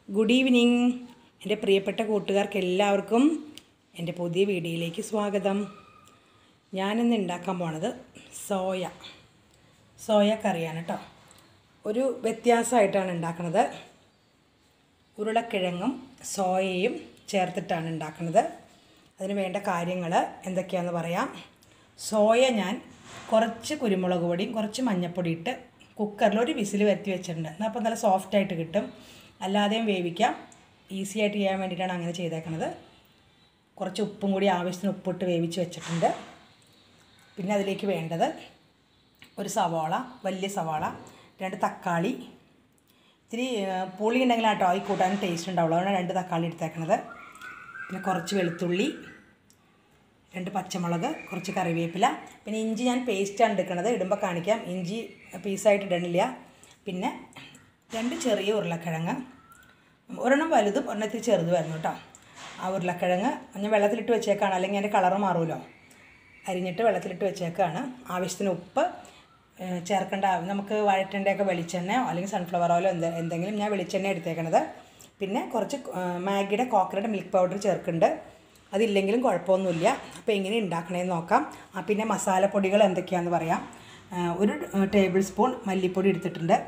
good evening എൻ്റെ പ്രിയപ്പെട്ട കൂട്ടുകാർക്ക് എല്ലാവർക്കും എൻ്റെ പുതിയ വീഡിയോയിലേക്ക് സ്വാഗതം ഞാനിന്ന് ഉണ്ടാക്കാൻ പോണത് സോയ സോയ കറിയാണ് കേട്ടോ ഒരു വ്യത്യാസമായിട്ടാണ് ഉണ്ടാക്കുന്നത് ഉരുളക്കിഴങ്ങും സോയയും ചേർത്തിട്ടാണ് ഉണ്ടാക്കുന്നത് അതിന് വേണ്ട കാര്യങ്ങൾ എന്തൊക്കെയാണെന്ന് പറയാം സോയ ഞാൻ കുറച്ച് കുരുമുളക് പൊടിയും കുറച്ച് മഞ്ഞൾപ്പൊടി ഇട്ട് കുക്കറിൽ ഒരു വിസിൽ വരുത്തി വെച്ചിട്ടുണ്ട് എന്നാൽ അപ്പോൾ നല്ല സോഫ്റ്റായിട്ട് കിട്ടും അല്ലാതെയും വേവിക്കാം ഈസി ആയിട്ട് ചെയ്യാൻ വേണ്ടിയിട്ടാണ് അങ്ങനെ ചെയ്തേക്കണത് കുറച്ച് ഉപ്പും കൂടി ആവശ്യത്തിന് ഉപ്പിട്ട് വേവിച്ച് വെച്ചിട്ടുണ്ട് പിന്നെ അതിലേക്ക് വേണ്ടത് ഒരു സവാള വലിയ സവാള രണ്ട് തക്കാളി ഇത്തിരി ആ, പുളി ഉണ്ടെങ്കിൽ ആട്ടോ ഈ കൂട്ടാൻ ടേസ്റ്റ് ഉണ്ടാവുള്ളൂ അതുകൊണ്ടാണ് രണ്ട് തക്കാളി എടുത്തേക്കണത് പിന്നെ കുറച്ച് വെളുത്തുള്ളി രണ്ട് പച്ചമുളക് കുറച്ച് കറിവേപ്പില പിന്നെ ഇഞ്ചി ഞാൻ പേസ്റ്റാണ് എടുക്കുന്നത് ഇടുമ്പോൾ കാണിക്കാം ഇഞ്ചി പീസായിട്ട് ഇടണില്ല പിന്നെ രണ്ട് ചെറിയ ഉരുളക്കിഴങ്ങ് ഒരെണ്ണം വലുതും ഒരെണ്ണം ഇത്തിരി ചെറുതുമായിരുന്നു കേട്ടോ ആ ഉരുളക്കിഴങ്ങ് ഞാൻ വെള്ളത്തിലിട്ട് വെച്ചേക്കാണ് അല്ലെങ്കിൽ അതിൻ്റെ കളറ് മാറുമല്ലോ അരിഞ്ഞിട്ട് വെള്ളത്തിലിട്ട് വെച്ചേക്കാണ് ആവശ്യത്തിന് ഉപ്പ് ഏഹ് ചേർക്കേണ്ട നമുക്ക് വഴറ്റേണ്ടയൊക്കെ വെളിച്ചെണ്ണയോ അല്ലെങ്കിൽ സൺഫ്ലവർ ഓയിലോ എന്ത് എന്തെങ്കിലും ഞാൻ വെളിച്ചെണ്ണ എടുത്തേക്കണത് പിന്നെ കുറച്ച് ഏഹ് മാഗിയുടെ കോക്കനട്ട് മിൽക്ക് പൗഡർ ചേർക്കുന്നുണ്ട് അതില്ലെങ്കിലും കുഴപ്പമൊന്നുമില്ല അപ്പോൾ എങ്ങനെ ഉണ്ടാക്കണേന്ന് നോക്കാം ആ പിന്നെ മസാലപ്പൊടികൾ എന്തൊക്കെയാണെന്ന് പറയാം ഏഹ് ഒരു ടേബിൾ സ്പൂൺ മല്ലിപ്പൊടി എടുത്തിട്ടുണ്ട്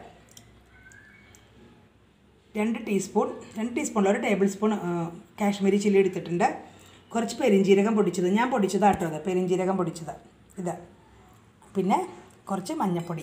രണ്ട് ടീസ്പൂൺ രണ്ട് ടീസ്പൂണിൽ ഒരു ടേബിൾ സ്പൂൺ ആ, കാശ്മീരി ചില്ലി എടുത്തിട്ടുണ്ട് കുറച്ച് പെരിഞ്ജീരകം പൊടിച്ചത് ഞാൻ പൊടിച്ചതാട്ടോ അത് പെരിഞ്ജീരകം പൊടിച്ചത് ഇത് പിന്നെ കുറച്ച് മഞ്ഞൾപ്പൊടി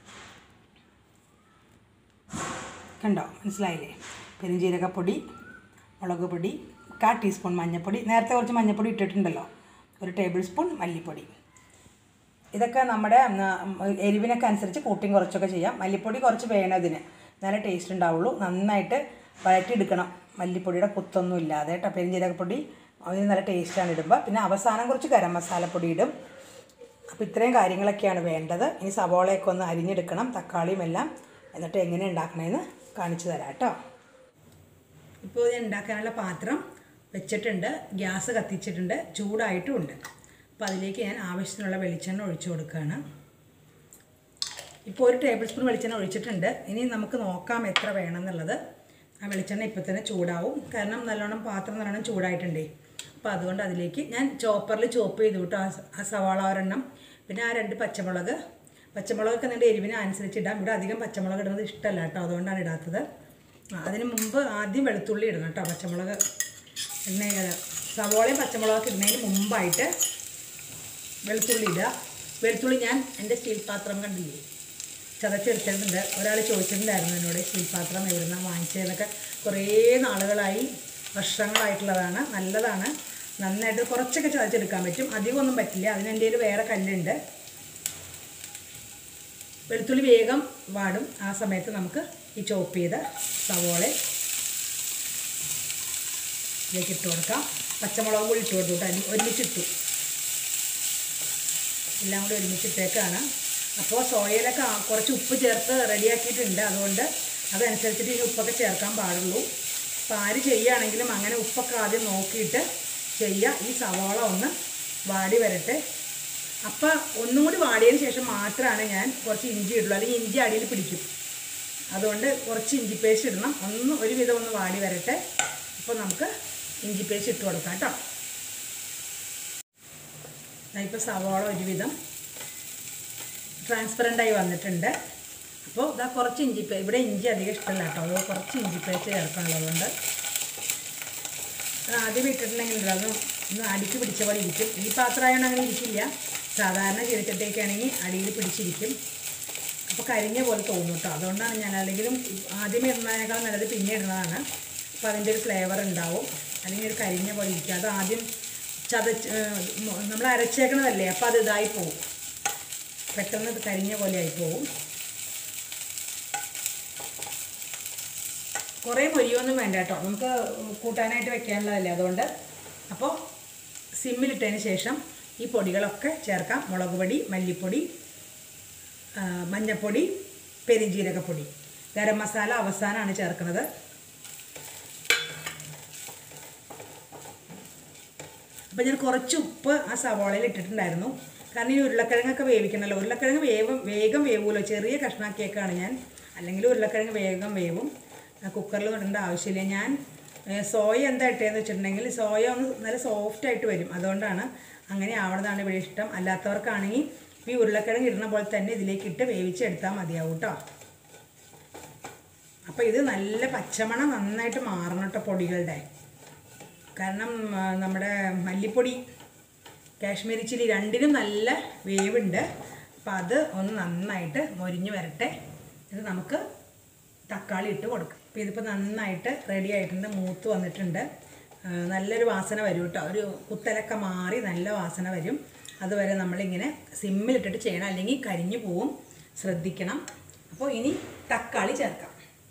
കണ്ടോ മനസ്സിലായില്ലേ പെരിഞ്ജീരകപ്പൊടി മുളക് പൊടി കാ ടീസ്പൂൺ മഞ്ഞൾപ്പൊടി നേരത്തെ കുറച്ച് മഞ്ഞൾപ്പൊടി ഇട്ടിട്ടുണ്ടല്ലോ ഒരു ടേബിൾ സ്പൂൺ മല്ലിപ്പൊടി ഇതൊക്കെ നമ്മുടെ ഉം, എരിവിനൊക്കെ അനുസരിച്ച് കൂട്ടിയും കുറച്ചൊക്കെ ചെയ്യാം മല്ലിപ്പൊടി കുറച്ച് വേണം ഇതിന് നല്ല ടേസ്റ്റ് ഉണ്ടാവുള്ളൂ നന്നായിട്ട് വഴറ്റിയെടുക്കണം മല്ലിപ്പൊടിയുടെ കുത്തൊന്നും ഇല്ലാതെ കേട്ടോ പെരിഞ്ജീരകപ്പൊടി അതിന് നല്ല ടേസ്റ്റാണ് ഇടുമ്പോൾ പിന്നെ അവസാനം കുറച്ച് ഗരം മസാലപ്പൊടി ഇടും അപ്പോൾ ഇത്രയും കാര്യങ്ങളൊക്കെയാണ് വേണ്ടത് ഇനി സവോളയൊക്കെ ഒന്ന് അരിഞ്ഞെടുക്കണം തക്കാളിയും എല്ലാം എന്നിട്ട് എങ്ങനെ ഉണ്ടാക്കണമെന്ന് കാണിച്ചു തരാം കേട്ടോ ഇപ്പോൾ ഇത് ഉണ്ടാക്കാനുള്ള പാത്രം വെച്ചിട്ടുണ്ട് ഗ്യാസ് കത്തിച്ചിട്ടുണ്ട് ചൂടായിട്ടും ഉണ്ട് അപ്പോൾ അതിലേക്ക് ഞാൻ ആവശ്യത്തിനുള്ള വെളിച്ചെണ്ണ ഒഴിച്ചു കൊടുക്കുകയാണ് ഇപ്പോൾ ഒരു ടേബിൾ സ്പൂൺ വെളിച്ചെണ്ണ ഒഴിച്ചിട്ടുണ്ട് ഇനി നമുക്ക് നോക്കാം എത്ര വേണമെന്നുള്ളത് ആ വെളിച്ചെണ്ണ ഇപ്പോൾ തന്നെ ചൂടാവും കാരണം നല്ലോണം പാത്രം നല്ലോണം ചൂടായിട്ടുണ്ടേ അപ്പോൾ അതുകൊണ്ട് അതിലേക്ക് ഞാൻ ചോപ്പറിൽ ചോപ്പ് ചെയ്തു കേട്ടോ ആ സ- ആ സവാള ഒരെണ്ണം പിന്നെ ആ രണ്ട് പച്ചമുളക് പച്ചമുളകൊക്കെ നിങ്ങളുടെ എരിവിന് അനുസരിച്ച് ഇടാം ഇവിടെ അധികം പച്ചമുളക് ഇടുന്നത് ഇഷ്ടമല്ല കേട്ടോ അതുകൊണ്ടാണ് ഇടാത്തത് ആ, അതിന് മുമ്പ് ആദ്യം വെളുത്തുള്ളി ഇടണം കേട്ടോ പച്ചമുളക് എണ്ണ സവോളയും പച്ചമുളകൊക്കെ ഇടുന്നതിന് മുമ്പായിട്ട് വെളുത്തുള്ളി ഇടുക വെളുത്തുള്ളി ഞാൻ എൻ്റെ സ്റ്റീൽ പാത്രം കണ്ടില്ലേ ചതച്ചെടുത്തിട്ടുണ്ട് ഒരാൾ ചോദിച്ചിട്ടുണ്ടായിരുന്നു എന്നോട് സ്റ്റീൽ പാത്രം എവിടുന്നാണ് വാങ്ങിച്ചതെന്നൊക്കെ കുറേ നാളുകളായി വർഷങ്ങളായിട്ടുള്ളതാണ് നല്ലതാണ് നന്നായിട്ട് കുറച്ചൊക്കെ ചതച്ചെടുക്കാൻ പറ്റും അധികമൊന്നും പറ്റില്ല അതിന് എൻ്റെ കയ്യിൽ വേറെ കല്ലുണ്ട് വെളുത്തുള്ളി വേഗം വാടും ആ സമയത്ത് നമുക്ക് ഈ ചോപ്പ് ചെയ്ത സവോള ഇതിലേക്ക് ഇട്ട് കൊടുക്കാം പച്ചമുളകും കൂടി ഇട്ട് കൊടുത്തു കേട്ടോ അരി- ഒരുമിച്ചിട്ടു എല്ലാം കൂടി ഒരുമിച്ചിട്ടേക്കാണ് അപ്പോൾ സോയയിലൊക്കെ ആ- കുറച്ച് ഉപ്പ് ചേർത്ത് റെഡിയാക്കിയിട്ടുണ്ട് അതുകൊണ്ട് അതനുസരിച്ചിട്ട് ഈ ഉപ്പൊക്കെ ചേർക്കാൻ പാടുള്ളൂ അപ്പോൾ ആര് ചെയ്യുകയാണെങ്കിലും അങ്ങനെ ഉപ്പൊക്കെ ആദ്യം നോക്കിയിട്ട് ചെയ്യുക ഈ സവാള ഒന്ന് വാടി വരട്ടെ അപ്പോൾ ഒന്നും കൂടി വാടിയതിന് ശേഷം മാത്രമാണ് ഞാൻ കുറച്ച് ഇഞ്ചി ഇടുള്ളൂ അല്ലെങ്കിൽ ഇഞ്ചി അടിയിൽ പിടിക്കും അതുകൊണ്ട് കുറച്ച് ഇഞ്ചി പേസ്റ്റ് ഇടണം ഒന്ന് ഒരുവിധം ഒന്ന് വാടി വരട്ടെ അപ്പോൾ നമുക്ക് ഇഞ്ചി പേസ്റ്റ് ഇട്ട് കൊടുക്കാം കേട്ടോ ഇപ്പോൾ സവാള ഒരുവിധം ട്രാൻസ്പെറൻ്റായി വന്നിട്ടുണ്ട് അപ്പോൾ ഇതാ കുറച്ച് ഇഞ്ചി പേ ഇവിടെ ഇഞ്ചി അധികം ഇഷ്ടമല്ല കേട്ടോ അത് കുറച്ച് ഇഞ്ചി പേസ്റ്റ് ചേർക്കാനുള്ളതുകൊണ്ട് അത് ആദ്യം ഇട്ടിട്ടുണ്ടെങ്കിൽ ഉണ്ടല്ലോ, അത് ഒന്ന് അടിക്ക് പിടിച്ച പോലെ ഇരിക്കും ഈ പാത്രമായതുകൊണ്ട് അങ്ങനെ ഇരിക്കില്ല സാധാരണ ചെടിച്ചട്ടയൊക്കെയാണെങ്കിൽ അടിയിൽ പിടിച്ചിരിക്കും അപ്പോൾ കരിഞ്ഞ പോലെ തോന്നും കേട്ടോ അതുകൊണ്ടാണ് ഞാൻ അല്ലെങ്കിലും ആദ്യമേ ഇടുന്നതിനേക്കാൾ നല്ലത് പിന്നെ ഇടുന്നതാണ് അപ്പോൾ അതിൻ്റെ ഒരു ഫ്ലേവർ ഉണ്ടാവും അല്ലെങ്കിൽ ഒരു കരിഞ്ഞ പോലെ ഇരിക്കും അത് ആദ്യം ചതച്ച് നമ്മൾ അരച്ചേക്കണതല്ലേ അപ്പോൾ അത് ഇതായി പോവും പെട്ടെന്ന് ഇത് കരിഞ്ഞ പോലെ ആയി പോവും കുറേ മൊരിയൊന്നും വേണ്ട കേട്ടോ നമുക്ക് കൂട്ടാനായിട്ട് വെക്കാനുള്ളതല്ലേ അതുകൊണ്ട് അപ്പോൾ സിമ്മിലിട്ടതിന് ശേഷം ഈ പൊടികളൊക്കെ ചേർക്കാം മുളക് പൊടി മല്ലിപ്പൊടി ആ, മഞ്ഞൾപ്പൊടി പെരിഞ്ജീരകപ്പൊടി ഗരം മസാല അവസാനമാണ് ചേർക്കുന്നത് അപ്പോൾ ഞാൻ കുറച്ച് ഉപ്പ് ആ സവാളയിൽ ഇട്ടിട്ടുണ്ടായിരുന്നു കാരണം ഈ ഉരുളക്കിഴങ്ങൊക്കെ വേവിക്കണമല്ലോ ഉരുളക്കിഴങ്ങ് വേവും വേഗം വേവുമല്ലോ ചെറിയ കഷ്ണാക്കിയേക്കാണ് ഞാൻ അല്ലെങ്കിൽ ഉരുളക്കിഴങ്ങ് വേഗം വേവും കുക്കറിൽ ഇടേണ്ട ആവശ്യമില്ല ഞാൻ ഏ, സോയ എന്താ ഇട്ടതെന്ന് വെച്ചിട്ടുണ്ടെങ്കിൽ സോയ ഒന്ന് നല്ല സോഫ്റ്റ് ആയിട്ട് വരും അതുകൊണ്ടാണ് അങ്ങനെ ആവണതാണ് ഇവിടെ ഇഷ്ടം അല്ലാത്തവർക്കാണെങ്കിൽ ഈ ഉരുളക്കിഴങ്ങ് ഇടുന്ന പോലെ തന്നെ ഇതിലേക്ക് ഇട്ട് വേവിച്ചെടുത്താൽ മതിയാവും കേട്ടോ അപ്പോൾ ഇത് നല്ല പച്ചമണം നന്നായിട്ട് മാറണം കേട്ടോ പൊടികളുടെ കാരണം ആ, നമ്മുടെ മല്ലിപ്പൊടി കാശ്മീരി ചില്ലി രണ്ടിനും നല്ല വേവുണ്ട് അപ്പം അത് ഒന്ന് നന്നായിട്ട് മൊരിഞ്ഞ് വരട്ടെ ഇത് നമുക്ക് തക്കാളി ഇട്ട് കൊടുക്കാം അപ്പോൾ ഇതിപ്പോൾ നന്നായിട്ട് റെഡി ആയിട്ടുണ്ട് മൂത്ത് വന്നിട്ടുണ്ട് ആ, നല്ലൊരു വാസന വരും കേട്ടോ ഒരു കുത്തലൊക്കെ മാറി നല്ല വാസന വരും അതുവരെ നമ്മളിങ്ങനെ സിമ്മിലിട്ടിട്ട് ചെയ്യണം അല്ലെങ്കിൽ കരിഞ്ഞു പോവും ശ്രദ്ധിക്കണം അപ്പോൾ ഇനി തക്കാളി ചേർക്കാം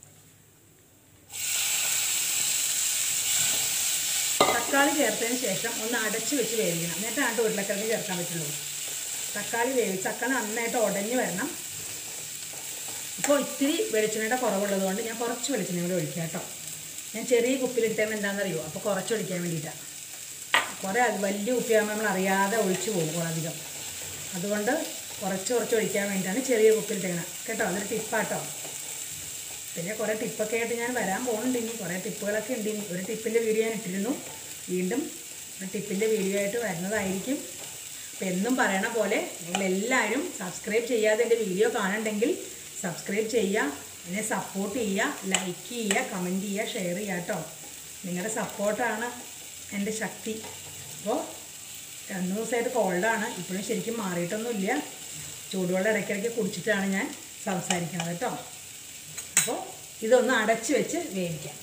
തക്കാളി ചേർത്തതിന് ശേഷം ഒന്ന് അടച്ച് വെച്ച് വേവിക്കണം എന്നിട്ടാണ് ഉരുളക്കിഴങ്ങ് ചേർക്കാൻ പറ്റുള്ളൂ തക്കാളി വേവിച്ച് തക്കാളി നന്നായിട്ട് ഉടഞ്ഞ് വരണം ഇപ്പോൾ ഇത്തിരി വെളിച്ചെണ്ണയുടെ കുറവുള്ളത് കൊണ്ട് ഞാൻ കുറച്ച് വെളിച്ചെണ്ണ കൂടി ഒഴിക്കാം കേട്ടോ ഞാൻ ചെറിയ കുപ്പിലിട്ടത് എന്താണെന്നറിയോ അപ്പോൾ കുറച്ച് ഒഴിക്കാൻ വേണ്ടിയിട്ടാണ് കുറേ അത് വലിയ കുപ്പിയാകുമ്പോൾ നമ്മൾ അറിയാതെ ഒഴിച്ചു പോകും കുറേ അധികം അതുകൊണ്ട് കുറച്ച് കുറച്ച് ഒഴിക്കാൻ വേണ്ടിയിട്ടാണ് ചെറിയ കുപ്പിലിട്ടേക്കണം കേട്ടോ അതൊരു ടിപ്പാട്ടോ പിന്നെ കുറേ ടിപ്പൊക്കെ ആയിട്ട് ഞാൻ വരാൻ പോകുന്നുണ്ട് ഇനി കുറേ ടിപ്പുകളൊക്കെ ഉണ്ട് ഇനി ഒരു ടിപ്പിൻ്റെ വീഡിയോ ഞാൻ ഇട്ടിരുന്നു വീണ്ടും ഒരു ടിപ്പിൻ്റെ വീഡിയോ ആയിട്ട് വരുന്നതായിരിക്കും അപ്പം എന്നും പറയണ പോലെ നിങ്ങളെല്ലാവരും സബ്സ്ക്രൈബ് ചെയ്യാതെ എൻ്റെ വീഡിയോ കാണുന്നുണ്ടെങ്കിൽ സബ്സ്ക്രൈബ് ചെയ്യുക എന്നെ സപ്പോർട്ട് ചെയ്യുക ലൈക്ക് ചെയ്യുക കമൻറ്റ് ചെയ്യുക ഷെയർ ചെയ്യുക കേട്ടോ നിങ്ങളുടെ സപ്പോർട്ടാണ് എൻ്റെ ശക്തി അപ്പോൾ രണ്ട് ദിവസമായിട്ട് കോൾഡാണ് ഇപ്പോഴും ശരിക്കും മാറിയിട്ടൊന്നുമില്ല ചൂടുവെള്ളം ഇടയ്ക്കിടയ്ക്ക് കുടിച്ചിട്ടാണ് ഞാൻ സംസാരിക്കുന്നത് കേട്ടോ അപ്പോൾ ഇതൊന്ന് അടച്ച് വെച്ച് വേവിക്കാം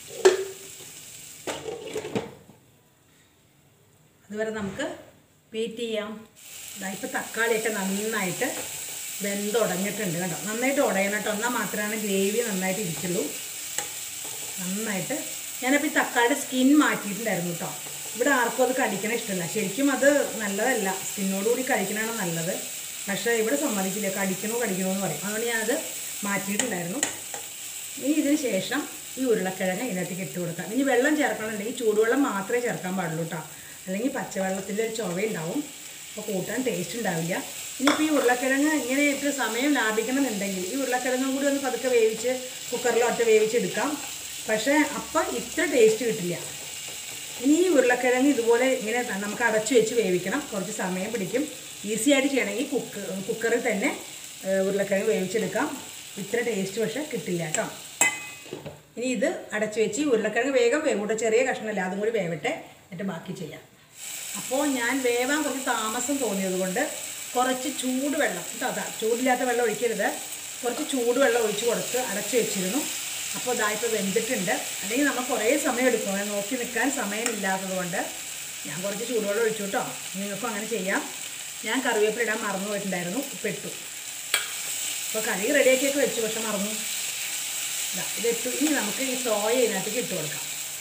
അതുവരെ നമുക്ക് വെയിറ്റ് ചെയ്യാം ഇതാ ഇപ്പോൾ തക്കാളിയൊക്കെ നന്നായിട്ട് വെന്തുടഞ്ഞിട്ടുണ്ട് കേട്ടോ നന്നായിട്ട് ഉടയണം കേട്ടോ എന്നാൽ മാത്രമാണ് ഗ്രേവി നന്നായിട്ട് ഇരിക്കുള്ളൂ നന്നായിട്ട് ഞാനപ്പോൾ ഈ തക്കാളിയുടെ സ്കിൻ മാറ്റിയിട്ടുണ്ടായിരുന്നു കേട്ടോ ഇവിടെ ആർക്കും അത് കഴിക്കണ ഇഷ്ടമല്ല ശരിക്കും അത് നല്ലതല്ല സ്കിന്നോടുകൂടി കഴിക്കണതാണ് നല്ലത് പക്ഷേ ഇവിടെ സമ്മതിക്കില്ല കടിക്കണോ കടിക്കണോ എന്ന് പറയും അതുകൊണ്ട് ഞാനത് മാറ്റിയിട്ടുണ്ടായിരുന്നു ഇനി ഇതിന് ശേഷം ഈ ഉരുളക്കിഴങ്ങ് ഇതിനകത്തേക്ക് ഇട്ട് കൊടുക്കാം ഇനി വെള്ളം ചേർക്കണമെന്നുണ്ടെങ്കിൽ ചൂടുവെള്ളം മാത്രമേ ചേർക്കാൻ പാടുള്ളൂ കേട്ടോ അല്ലെങ്കിൽ പച്ചവെള്ളത്തിൻ്റെ ഒരു ചുവയുണ്ടാവും അപ്പോൾ കൂട്ടാൻ ടേസ്റ്റ് ഉണ്ടാവില്ല ഇനിയിപ്പോൾ ഈ ഉരുളക്കിഴങ്ങ് ഇങ്ങനെ ഇട്ട് സമയം ലാഭിക്കണമെന്നുണ്ടെങ്കിൽ ഈ ഉരുളക്കിഴങ്ങും കൂടി ഒന്ന് പതുക്കെ വേവിച്ച് കുക്കറിലോ ഒറ്റ വേവിച്ചെടുക്കാം പക്ഷേ അപ്പം ഇത്ര ടേസ്റ്റ് കിട്ടില്ല ഇനി ഈ ഉരുളക്കിഴങ്ങ് ഇതുപോലെ ഇങ്ങനെ ത- നമുക്ക് അടച്ചു വെച്ച് വേവിക്കണം കുറച്ച് സമയം പിടിക്കും ഈസി ആയിട്ട് ചെയ്യണമെങ്കിൽ കുക്ക് കുക്കറിൽ തന്നെ ഏഹ്, ഉരുളക്കിഴങ്ങ് വേവിച്ചെടുക്കാം ഇത്ര ടേസ്റ്റ് പക്ഷേ കിട്ടില്ല കേട്ടോ ഇനി ഇത് അടച്ചു വെച്ച് ഈ ഉരുളക്കിഴങ്ങ് വേഗം വേകൂട്ടെ ചെറിയ കഷ്ണമല്ല അതും കൂടി വേവട്ടെ എന്നിട്ട് ബാക്കി ചെയ്യാം അപ്പോൾ ഞാൻ വേവാൻ കുറച്ച് താമസം തോന്നിയത് കൊണ്ട് കുറച്ച് ചൂട് വെള്ളം കേട്ടോ അതാ ചൂടില്ലാത്ത വെള്ളം ഒഴിക്കരുത് കുറച്ച് ചൂട് വെള്ളം ഒഴിച്ച് കൊടുത്ത് അടച്ചു വെച്ചിരുന്നു അപ്പോൾ ഇതാ ഇപ്പോൾ വെന്തിട്ടുണ്ട് അല്ലെങ്കിൽ നമ്മൾ കുറേ സമയം എടുക്കും അങ്ങനെ നോക്കി നിൽക്കാൻ സമയമില്ലാത്തത് കൊണ്ട് ഞാൻ കുറച്ച് ചൂടുവെള്ളം ഒഴിച്ചു കേട്ടോ നിങ്ങൾക്കും അങ്ങനെ ചെയ്യാം ഞാൻ കറിവേപ്പില ഇടാൻ മറന്നു പോയിട്ടുണ്ടായിരുന്നു ഇപ്പം ഇട്ടു അപ്പോൾ കറി റെഡിയാക്കിയൊക്കെ വെച്ചു പക്ഷെ മറന്നു ഇതാ ഇതിട്ടു ഇനി നമുക്ക് ഈ സോയ ഇതിനകത്തേക്ക് ഇട്ട് കൊടുക്കാം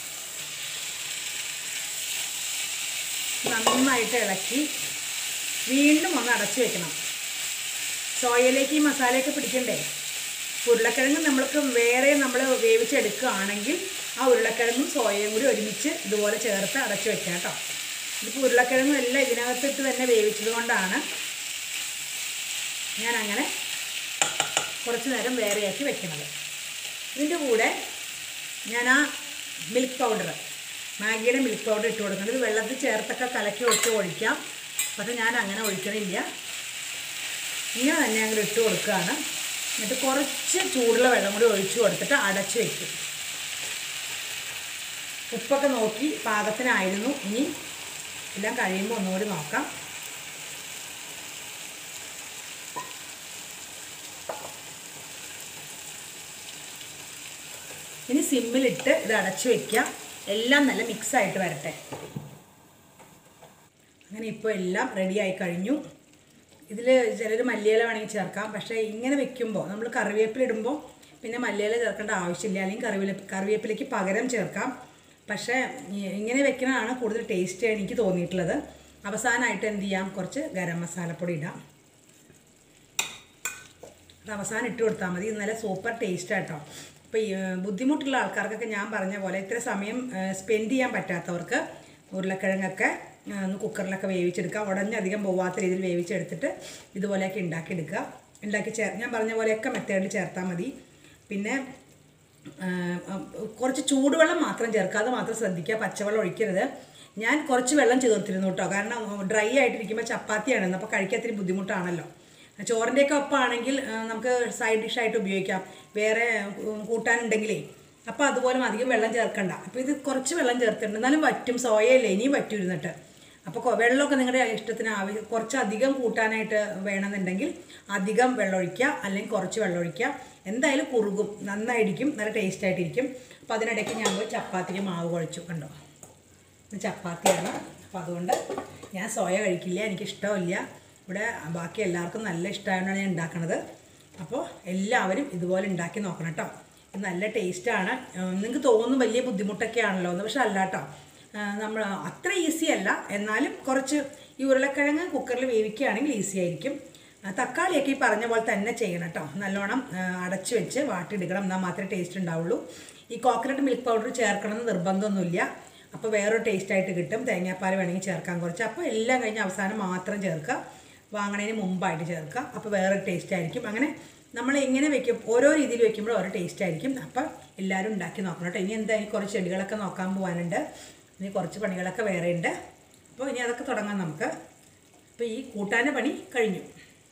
നന്നായിട്ട് ഇളക്കി വീണ്ടും ഒന്ന് അടച്ചു വെക്കണം സോയയിലേക്ക് ഈ മസാലയൊക്കെ പിടിക്കണ്ടേ ഉരുളക്കിഴങ്ങ് നമ്മൾക്ക് വേറെ നമ്മൾ വേവിച്ചെടുക്കുകയാണെങ്കിൽ ആ ഉരുളക്കിഴങ്ങും സോയയും കൂടി ഒരുമിച്ച് ഇതുപോലെ ചേർത്ത് അടച്ചു വെക്കാം കേട്ടോ ഇതിപ്പോൾ ഉരുളക്കിഴങ്ങും എല്ലാം ഇതിനകത്തിട്ട് തന്നെ വേവിച്ചത് കൊണ്ടാണ് ഞാൻ അങ്ങനെ കുറച്ച് നേരം വേറെയാക്കി വെക്കുന്നത് ഇതിൻ്റെ കൂടെ ഞാൻ ആ മിൽക്ക് പൗഡർ മാഗിയുടെ മിൽക്ക് പൗഡർ ഇട്ട് കൊടുക്കുന്നത് ഇത് വെള്ളത്തിൽ ചേർത്തൊക്കെ കലക്കി ഒഴിച്ച് ഒഴിക്കാം പക്ഷേ ഞാൻ അങ്ങനെ ഒഴിക്കണില്ല ഇങ്ങനെ തന്നെ അങ്ങോട്ട് ഇട്ട് കൊടുക്കുകയാണ് എന്നിട്ട് കുറച്ച് ചൂടുള്ള വെള്ളം കൂടി ഒഴിച്ച് കൊടുത്തിട്ട് അടച്ച് വെക്കും ഉപ്പൊക്കെ നോക്കി പാകത്തിനായിരുന്നു ഇനി എല്ലാം കഴിയുമ്പോൾ ഒന്നുകൂടി നോക്കാം ഇനി സിമ്മിലിട്ട് ഇത് അടച്ചു വെക്കാം എല്ലാം നല്ല മിക്സായിട്ട് വരട്ടെ അങ്ങനെ ഇപ്പോൾ എല്ലാം റെഡിയായി കഴിഞ്ഞു ഇതിൽ ചിലർ മല്ലിയില വേണമെങ്കിൽ ചേർക്കാം പക്ഷേ ഇങ്ങനെ വെക്കുമ്പോൾ നമ്മൾ കറിവേപ്പില ഇടുമ്പോൾ പിന്നെ മല്ലിയില ചേർക്കേണ്ട ആവശ്യമില്ല അല്ലെങ്കിൽ കറിവേല കറിവേപ്പിലയ്ക്ക് പകരം ചേർക്കാം പക്ഷേ ഇ- ഇങ്ങനെ വെക്കുന്നതാണ് കൂടുതൽ ടേസ്റ്റ് എനിക്ക് തോന്നിയിട്ടുള്ളത് അവസാനമായിട്ട് എന്ത് ചെയ്യാം കുറച്ച് ഗരം മസാലപ്പൊടി ഇടാം അത് അവസാനം ഇട്ട് കൊടുത്താൽ മതി ഇത് നല്ല സൂപ്പർ ടേസ്റ്റ് ആട്ടോ ഇപ്പോൾ ഈ ഏഹ്, ബുദ്ധിമുട്ടുള്ള ആൾക്കാർക്കൊക്കെ ഞാൻ പറഞ്ഞ പോലെ ഇത്ര സമയം സ്പെൻഡ് ചെയ്യാൻ പറ്റാത്തവർക്ക് ഉരുളക്കിഴങ്ങൊക്കെ ഏഹ്, ഒന്ന് കുക്കറിലൊക്കെ വേവിച്ചെടുക്കുക ഉടഞ്ഞധികം പോവാത്ത രീതിയിൽ വേവിച്ചെടുത്തിട്ട് ഇതുപോലെയൊക്കെ ഉണ്ടാക്കിയെടുക്കുക ഉണ്ടാക്കി ചേർ ഞാൻ പറഞ്ഞ പോലെയൊക്കെ മെത്തേഡിൽ ചേർത്താൽ മതി പിന്നെ ആ, ആ, കുറച്ച് ചൂടുവെള്ളം മാത്രം ചേർക്കുക അത് മാത്രം ശ്രദ്ധിക്കുക പച്ചവെള്ളം ഒഴിക്കരുത് ഞാൻ കുറച്ച് വെള്ളം ചേർത്തിരുന്നു കേട്ടോ കാരണം ഡ്രൈ ആയിട്ടിരിക്കുമ്പോൾ ചപ്പാത്തിയാണ് അപ്പോൾ കഴിക്കാൻ ഇത്തിരി ബുദ്ധിമുട്ടാണല്ലോ ചോറിൻ്റെയൊക്കെ ഒപ്പമാണെങ്കിൽ ആ, നമുക്ക് സൈഡ് ഡിഷായിട്ട് ഉപയോഗിക്കാം വേറെ ഉം, കൂട്ടാനുണ്ടെങ്കിലേ അപ്പോൾ അതുപോലെ അധികം വെള്ളം ചേർക്കണ്ട അപ്പോൾ ഇത് കുറച്ച് വെള്ളം ചേർത്തിട്ടുണ്ട് എന്നാലും വറ്റും സോയയില്ലേ ഇനിയും വറ്റും ഇരുന്നിട്ട് അപ്പോൾ കൊ- വെള്ളമൊക്കെ നിങ്ങളുടെ ഇഷ്ടത്തിന് ആവശ്യം കുറച്ച് അധികം കൂട്ടാനായിട്ട് വേണമെന്നുണ്ടെങ്കിൽ അധികം വെള്ളം ഒഴിക്കുക അല്ലെങ്കിൽ കുറച്ച് വെള്ളം ഒഴിക്കുക എന്തായാലും കുറുകും നന്നായിരിക്കും നല്ല ടേസ്റ്റ് ആയിട്ടിരിക്കും അപ്പോൾ അതിനിടയ്ക്ക് ഞാൻ പോയി ചപ്പാത്തിക്ക് മാവ് കുഴച്ചു കണ്ടോ ഇത് ചപ്പാത്തിയാണ് അപ്പോൾ അതുകൊണ്ട് ഞാൻ സോയ കഴിക്കില്ല എനിക്ക് ഇഷ്ടമില്ല ഇവിടെ ബാക്കി എല്ലാവർക്കും നല്ല ഇഷ്ടമായതുകൊണ്ടാണ് ഞാൻ ഉണ്ടാക്കണത് അപ്പോൾ എല്ലാവരും ഇതുപോലെ ഉണ്ടാക്കി നോക്കണം കേട്ടോ ഇത് നല്ല ടേസ്റ്റാണ് നിങ്ങൾക്ക് തോന്നും വലിയ ബുദ്ധിമുട്ടൊക്കെ ആണല്ലോ എന്ന് പക്ഷെ അല്ല കേട്ടോ നമ്മൾ അത്ര ഈസി അല്ല എന്നാലും കുറച്ച് ഈ ഉരുളക്കിഴങ്ങ് കുക്കറിൽ വേവിക്കുകയാണെങ്കിൽ ഈസി ആയിരിക്കും ആ, തക്കാളിയൊക്കെ ഈ പറഞ്ഞ പോലെ തന്നെ ചെയ്യണം കേട്ടോ നല്ലോണം ആ, അടച്ച് വെച്ച് വാട്ടിയെടുക്കണം എന്നാൽ മാത്രമേ ടേസ്റ്റ് ഉണ്ടാവുള്ളൂ ഈ കോക്കനട്ട് മിൽക്ക് പൗഡർ ചേർക്കണം എന്ന് നിർബന്ധമൊന്നുമില്ല അപ്പോൾ വേറൊരു ടേസ്റ്റ് ആയിട്ട് കിട്ടും തേങ്ങാപ്പാൽ വേണമെങ്കിൽ ചേർക്കാൻ കുറച്ച് അപ്പോൾ എല്ലാം കഴിഞ്ഞ് അവസാനം മാത്രം ചേർക്കുക വാങ്ങണതിന് മുമ്പായിട്ട് ചേർക്കുക അപ്പോൾ വേറൊരു ടേസ്റ്റ് ആയിരിക്കും അങ്ങനെ നമ്മൾ എങ്ങനെ വെക്കും ഓരോ രീതിയിൽ വെക്കുമ്പോൾ ഓരോ ടേസ്റ്റ് ആയിരിക്കും അപ്പം എല്ലാവരും ഉണ്ടാക്കി നോക്കണം കേട്ടോ ഇനി എന്താ ഇനി കുറച്ച് ചെടികളൊക്കെ നോക്കാൻ പോകാനുണ്ട് ഇനി കുറച്ച് പണികളൊക്കെ വേറെ ഉണ്ട് അപ്പോൾ ഇനി അതൊക്കെ തുടങ്ങാം നമുക്ക് അപ്പോൾ ഈ കൂട്ടാൻ്റെ പണി കഴിഞ്ഞു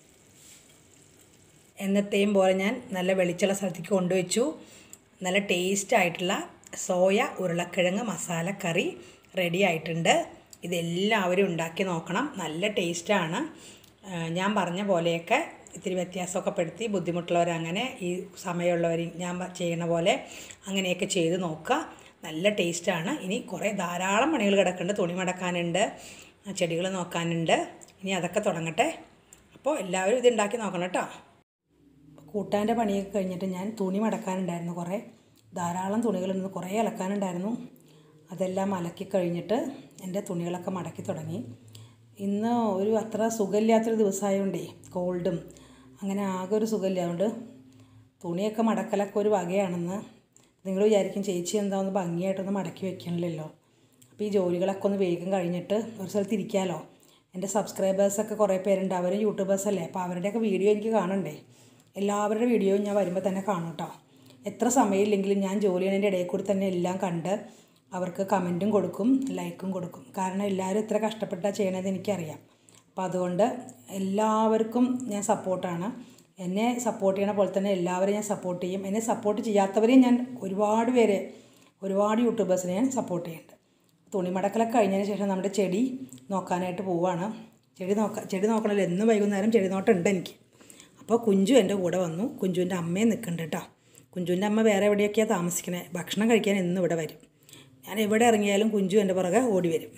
എന്നത്തെയും പോലെ ഞാൻ നല്ല വെളിച്ചുള്ള സ്ഥലത്തേക്ക് കൊണ്ടുവച്ചു നല്ല ടേസ്റ്റ് ആയിട്ടുള്ള സോയ ഉരുളക്കിഴങ്ങ് മസാല കറി റെഡി ആയിട്ടുണ്ട് ഇതെല്ലാവരും ഉണ്ടാക്കി നോക്കണം നല്ല ടേസ്റ്റാണ് ഞാൻ പറഞ്ഞ പോലെയൊക്കെ ഇത്തിരി വ്യത്യാസമൊക്കെ പെടുത്തി ബുദ്ധിമുട്ടുള്ളവരങ്ങനെ ഈ സമയമുള്ളവർ ഞാൻ പ- ചെയ്യണ പോലെ അങ്ങനെയൊക്കെ ചെയ്ത് നോക്കുക നല്ല ടേസ്റ്റാണ് ഇനി കുറേ ധാരാളം പണികൾ കിടക്കുന്നുണ്ട് തുണി മടക്കാനുണ്ട് ചെടികൾ നോക്കാനുണ്ട് ഇനി അതൊക്കെ തുടങ്ങട്ടെ അപ്പോൾ എല്ലാവരും ഇത് ഉണ്ടാക്കി നോക്കണം കേട്ടോ കൂട്ടാൻ്റെ പണിയൊക്കെ കഴിഞ്ഞിട്ട് ഞാൻ തുണി മടക്കാനുണ്ടായിരുന്നു കുറേ ധാരാളം തുണികളുണ്ട് കുറേ അലക്കാനുണ്ടായിരുന്നു അതെല്ലാം അലക്കി കഴിഞ്ഞിട്ട് എൻ്റെ തുണികളൊക്കെ മടക്കി തുടങ്ങി ഇന്ന് ഒരു അത്ര സുഖമില്ലാത്തൊരു ദിവസമായതുകൊണ്ടേ കോൾഡും അങ്ങനെ ആകെ ഒരു സുഖമില്ലാതുകൊണ്ട് തുണിയൊക്കെ മടക്കലൊക്കെ ഒരു വകയാണെന്ന് നിങ്ങൾ വിചാരിക്കും ചേച്ചി എന്താ ഒന്ന് ഭംഗിയായിട്ടൊന്ന് മടക്കി വെക്കണില്ലല്ലോ അപ്പോൾ ഈ ജോലികളൊക്കെ ഒന്ന് വേഗം കഴിഞ്ഞിട്ട് ഒരു സ്ഥലത്ത് ഇരിക്കാമല്ലോ എൻ്റെ സബ്സ്ക്രൈബേഴ്സൊക്കെ കുറേ പേരുണ്ട് അവരും യൂട്യൂബേഴ്സ് അല്ലേ അപ്പോൾ അവരുടെയൊക്കെ വീഡിയോ എനിക്ക് കാണണ്ടേ എല്ലാവരുടെ വീഡിയോയും ഞാൻ വരുമ്പോൾ തന്നെ കാണും കേട്ടോ എത്ര സമയമില്ലെങ്കിലും ഞാൻ ജോലി ചെയ്യുന്നതിൻ്റെ ഇടയിൽ കൂടി തന്നെ എല്ലാം കണ്ട് അവർക്ക് കമൻറ്റും കൊടുക്കും ലൈക്കും കൊടുക്കും കാരണം എല്ലാവരും എത്ര കഷ്ടപ്പെട്ടാണ് ചെയ്യണത് എനിക്കറിയാം അപ്പോൾ അതുകൊണ്ട് എല്ലാവർക്കും ഞാൻ സപ്പോർട്ടാണ് എന്നെ സപ്പോർട്ട് ചെയ്യണ പോലെ തന്നെ എല്ലാവരെയും ഞാൻ സപ്പോർട്ട് ചെയ്യും എന്നെ സപ്പോർട്ട് ചെയ്യാത്തവരെയും ഞാൻ ഒരുപാട് പേരെ ഒരുപാട് യൂട്യൂബേഴ്സിനെ ഞാൻ സപ്പോർട്ട് ചെയ്യുന്നുണ്ട് തുണി മടക്കലൊക്കെ കഴിഞ്ഞതിന് ശേഷം നമ്മുടെ ചെടി നോക്കാനായിട്ട് പോവുകയാണ് ചെടി നോക്ക ചെടി നോക്കണമല്ലോ എന്നും വൈകുന്നേരം ചെടി നോട്ടം ഉണ്ട് എനിക്ക് അപ്പോൾ കുഞ്ചു എൻ്റെ കൂടെ വന്നു കുഞ്ചുവിൻ്റെ അമ്മയും നിൽക്കുന്നുണ്ട് കേട്ടോ കുഞ്ചുവിൻ്റെ അമ്മ വേറെ എവിടെയൊക്കെയാണ് താമസിക്കണേ ഭക്ഷണം കഴിക്കാൻ എന്നും ഇവിടെ വരും ഞാൻ എവിടെ ഇറങ്ങിയാലും കുഞ്ചു എൻ്റെ പുറകെ ഓടി വരും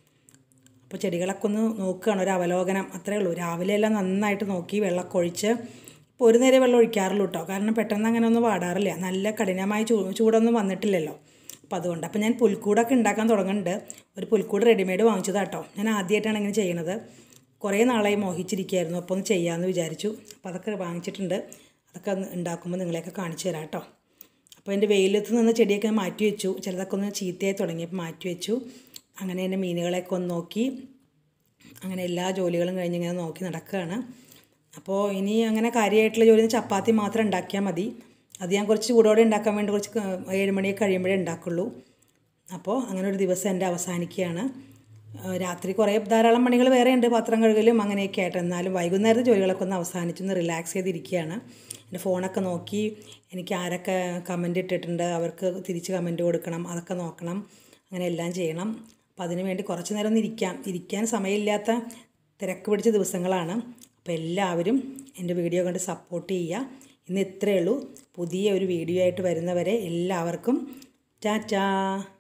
അപ്പോൾ ചെടികളൊക്കെ ഒന്ന് നോക്കുകയാണ് ഒരു അവലോകനം അത്രേ ഉള്ളൂ രാവിലെ എല്ലാം നന്നായിട്ട് നോക്കി വെള്ളമൊക്കെ ഒഴിച്ച് ഇപ്പോൾ ഒരു നേരം വെള്ളം ഒഴിക്കാറുള്ളൂ കേട്ടോ കാരണം പെട്ടെന്ന് അങ്ങനെ ഒന്നും വാടാറില്ല നല്ല കഠിനമായ ചൂ ചൂടൊന്നും വന്നിട്ടില്ലല്ലോ അപ്പോൾ അതുകൊണ്ട് അപ്പോൾ ഞാൻ പുൽക്കൂടൊക്കെ ഉണ്ടാക്കാൻ തുടങ്ങുന്നുണ്ട് ഒരു പുൽക്കൂട് റെഡിമെയ്ഡ് വാങ്ങിച്ചതാണ് കേട്ടോ ഞാൻ ആദ്യമായിട്ടാണ് ഇങ്ങനെ ചെയ്യണത് കുറേ നാളായി മോഹിച്ചിരിക്കുകയായിരുന്നു അപ്പോൾ ഒന്ന് ചെയ്യാമെന്ന് വിചാരിച്ചു അപ്പോൾ അതൊക്കെ വാങ്ങിച്ചിട്ടുണ്ട് അതൊക്കെ ഒന്ന് ഉണ്ടാക്കുമ്പോൾ നിങ്ങളെയൊക്കെ കാണിച്ചു തരാം കേട്ടോ അപ്പോൾ എൻ്റെ വെയിലത്ത് നിന്ന് ചെടിയൊക്കെ ഞാൻ മാറ്റി വെച്ചു ചിലതൊക്കെ ഒന്ന് ചീത്തയായി തുടങ്ങിയപ്പോൾ മാറ്റി വെച്ചു അങ്ങനെ എൻ്റെ മീനുകളെയൊക്കെ ഒന്ന് നോക്കി അങ്ങനെ എല്ലാ ജോലികളും കഴിഞ്ഞ് ഇങ്ങനെ നോക്കി നടക്കുകയാണ് അപ്പോൾ ഇനി അങ്ങനെ കാര്യമായിട്ടുള്ള ജോലി ചപ്പാത്തി മാത്രം ഉണ്ടാക്കിയാൽ മതി അത് ഞാൻ കുറച്ച് ചൂടോടെ ഉണ്ടാക്കാൻ വേണ്ടി കുറച്ച് ക- ഏഴ് മണിയൊക്കെ കഴിയുമ്പോഴേ ഉണ്ടാക്കുള്ളൂ അപ്പോൾ അങ്ങനെ ഒരു ദിവസം എൻ്റെ അവസാനിക്കുകയാണ് ആ, രാത്രി കുറേ ധാരാളം പണികൾ വേറെ ഉണ്ട് പാത്രം കഴുകലും അങ്ങനെയൊക്കെ ആയിട്ട് എന്നാലും വൈകുന്നേരത്തെ ജോലികളൊക്കെ ഒന്ന് അവസാനിച്ചൊന്ന് റിലാക്സ് ചെയ്തിരിക്കുകയാണ് എൻ്റെ ഫോണൊക്കെ നോക്കി എനിക്ക് ആരൊക്കെ കമൻ്റ് ഇട്ടിട്ടുണ്ട് അവർക്ക് തിരിച്ച് കമൻറ്റ് കൊടുക്കണം അതൊക്കെ നോക്കണം അങ്ങനെ എല്ലാം ചെയ്യണം അപ്പോൾ അതിന് വേണ്ടി കുറച്ച് നേരം ഒന്ന് ഇരിക്കാം ഇരിക്കാൻ സമയമില്ലാത്ത തിരക്ക് പിടിച്ച ദിവസങ്ങളാണ് അപ്പോൾ എല്ലാവരും എൻ്റെ വീഡിയോ കണ്ട് സപ്പോർട്ട് ചെയ്യുക ഇന്ന് ഇത്രയേ ഉള്ളൂ പുതിയ ഒരു വീഡിയോ ആയിട്ട് വരുന്നവരെ എല്ലാവർക്കും ടാറ്റാ